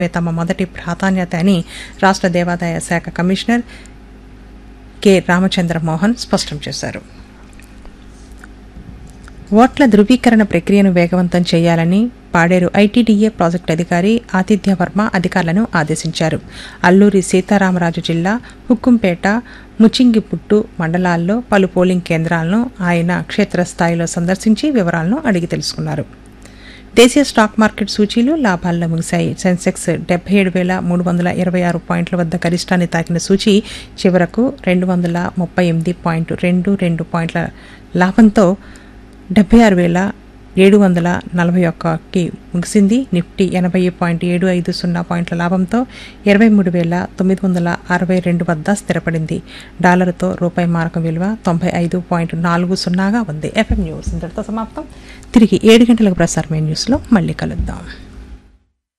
తమ మొదటి ప్రాధాన్యత అని రాష్ట్ర దేవాదాయ శాఖ కమిషనర్ కె రామచంద్ర మోహన్ స్పష్టం చేశారు ఓట్ల ధృవీకరణ ప్రక్రియను వేగవంతం చేయాలని పాడేరు ఐటీడీఏ ప్రాజెక్టు అధికారి ఆతిథ్య వర్మ అధికారులను ఆదేశించారు అల్లూరి సీతారామరాజు జిల్లా హుక్కుంపేట ముచింగిపుట్టు మండలాల్లో పలు పోలింగ్ కేంద్రాలను ఆయన క్షేత్రస్థాయిలో సందర్శించి వివరాలను అడిగి తెలుసుకున్నారు దేశీయ స్టాక్ మార్కెట్ సూచీలు లాభాల్లో ముగిశాయి సెన్సెక్స్ డెబ్బై ఏడు వేల మూడు వందల ఇరవై ఆరు పాయింట్ల వద్ద గరిష్టాన్ని తాకిన సూచీ చివరకు రెండు వందల ముప్పై ఎనిమిది పాయింట్ రెండు రెండు పాయింట్ల లాభంతో డెబ్బై ఆరు వేల ఏడు వందల నలభై ఒక్కకి ముగిసింది నిఫ్టీ ఎనభై పాయింట్ ఏడు ఐదు సున్నా పాయింట్ల లాభంతో ఇరవై మూడు వేల తొమ్మిది వందల అరవై రెండు వద్ద స్థిరపడింది డాలర్తో రూపాయి మారకం విలువ తొంభై ఐదు పాయింట్ నాలుగు సున్నాగా ఉంది ఎఫ్ఎం న్యూస్ ఇంతటితో సమాప్తం తిరిగి ఏడు గంటలకు ప్రసారమైన న్యూస్లో మళ్ళీ కలుద్దాం